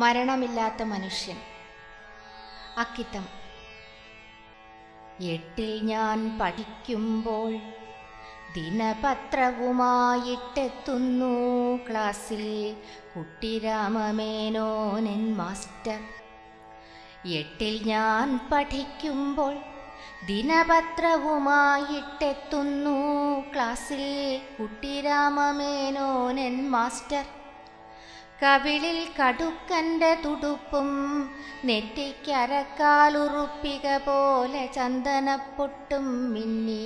മരണമില്ലാത്ത മനുഷ്യൻ അക്കിത്തം എട്ടിൽ ഞാൻ പഠിക്കുമ്പോൾ ദിനപത്രവുമായിട്ടെത്തുന്നു ക്ലാസ്സിൽ കുട്ടിരാമമേനോനൻ മാസ്റ്റർ എട്ടിൽ ഞാൻ പഠിക്കുമ്പോൾ ദിനപത്രവുമായിട്ടെത്തുന്നു ക്ലാസ്സിൽ കുട്ടിരാമമേനോനൻ മാസ്റ്റർ കവിളിൽ കടുക്കന്റെ തുടുപ്പും നെറ്റിക്കരക്കാലുറുപ്പിക പോലെ ചന്ദനപ്പൊട്ടും മിന്നി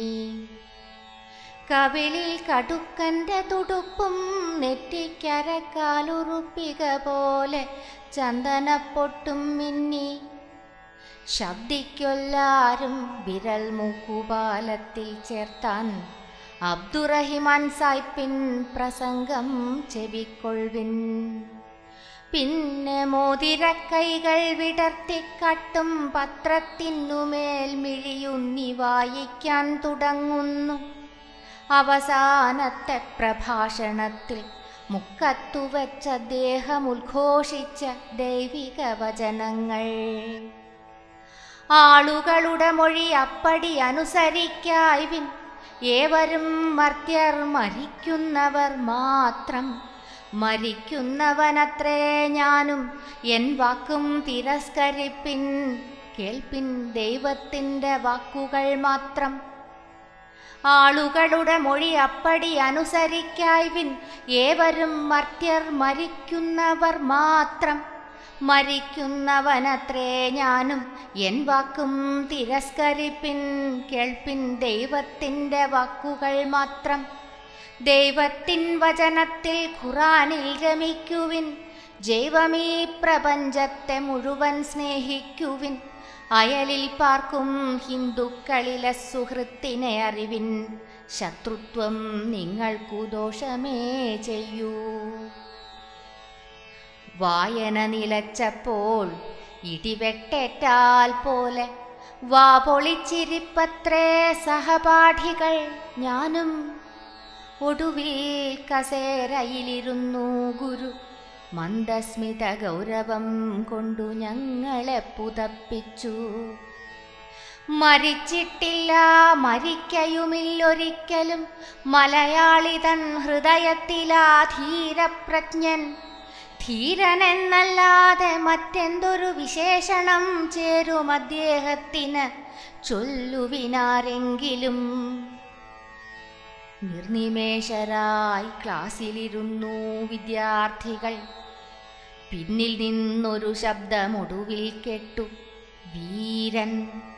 കവിളിൽ കടുക്കന്റെ തുടുപ്പും നെറ്റിക്കരക്കാലുറുപ്പിക പോലെ ചന്ദനപ്പൊട്ടും മിന്നി ശബ്ദിക്കൊല്ലാരും വിരൽ മൂക്കുപാലത്തിൽ ചേർത്താൻ അബ്ദുറഹിമാൻ സായിപ്പിൻ പ്രസംഗം ചെവിക്കൊൾവിൻ പിന്നെ മോതിരക്കൈകൾ വിടർത്തിക്കാട്ടും പത്രത്തിനുമേൽ മിഴിയുന്നി വായിക്കാൻ തുടങ്ങുന്നു അവസാനത്തെ പ്രഭാഷണത്തിൽ മുക്കത്തുവച്ച അദ്ദേഹം ഉദ്ഘോഷിച്ച ദൈവിക വചനങ്ങൾ ആളുകളുടെ മൊഴി അപ്പടി അനുസരിക്കായ്വിൻ ഏവരും മർത്യർ മരിക്കുന്നവർ മാത്രം മരിക്കുന്നവനത്രേ ഞാനും എൻ വാക്കും തിരസ്കരിപ്പിൻ കേൾപ്പിൻ ദൈവത്തിൻ്റെ വാക്കുകൾ മാത്രം ആളുകളുടെ മൊഴി അപ്പടി അനുസരിക്കായ്വിൻ ഏവരും മർത്യർ മരിക്കുന്നവർ മാത്രം മരിക്കുന്നവനത്രേ ഞാനും എൻ വാക്കും തിരസ്കരിപ്പിൻ കേൾപ്പിൻ ദൈവത്തിൻ്റെ വാക്കുകൾ മാത്രം ദൈവത്തിൻ വചനത്തിൽ ഖുറാനിൽ രമിക്കുവിൻ ജൈവമീ പ്രപഞ്ചത്തെ മുഴുവൻ സ്നേഹിക്കുവിൻ അയലിൽ പാർക്കും ഹിന്ദുക്കളിലെ സുഹൃത്തിനെ അറിവിൻ ശത്രുത്വം നിങ്ങൾക്കു ദോഷമേ ചെയ്യൂ വായന നിലച്ചപ്പോൾ ഇടിവെട്ടേറ്റാൽ പോലെ വാ പൊളിച്ചിരിപ്പത്രേ സഹപാഠികൾ ഞാനും ഒടുവിൽ കസേരയിലിരുന്നു ഗുരു മന്ദസ്മിത ഗൗരവം കൊണ്ടു ഞങ്ങളെ പുതപ്പിച്ചു മരിച്ചിട്ടില്ല മരിക്കയുമില്ലൊരിക്കലും മലയാളിതൻ ഹൃദയത്തിലാ ധീരപ്രജ്ഞൻ ധീരനെന്നല്ലാതെ മറ്റെന്തൊരു വിശേഷണം ചേരും അദ്ദേഹത്തിന് ചൊല്ലുവിനാരെങ്കിലും നിർനിമേഷരായി ക്ലാസ്സിലിരുന്നു വിദ്യാർത്ഥികൾ പിന്നിൽ നിന്നൊരു ശബ്ദമൊടുവിൽ കേട്ടു വീരൻ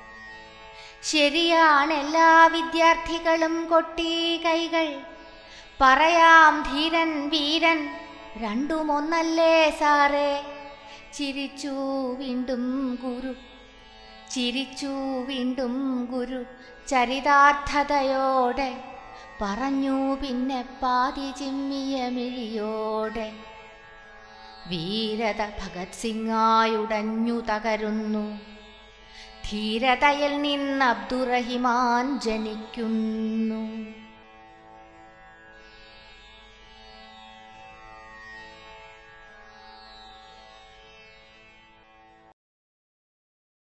ശരിയാണ് എല്ലാ വിദ്യാർത്ഥികളും കൊട്ടി കൈകൾ പറയാം ധീരൻ വീരൻ രണ്ടുമൊന്നല്ലേ സാറേ ചിരിച്ചു വീണ്ടും ഗുരു ചിരിച്ചു വീണ്ടും ഗുരു ചരിതാർത്ഥതയോടെ പറഞ്ഞു പിന്നെ പാതി ചിമ്മിയ മിഴിയോടെ വീരത ഭഗത് സിംഗായുടഞ്ഞു തകരുന്നു ധീരതയിൽ നിന്ന് അബ്ദുറഹിമാൻ ജനിക്കുന്നു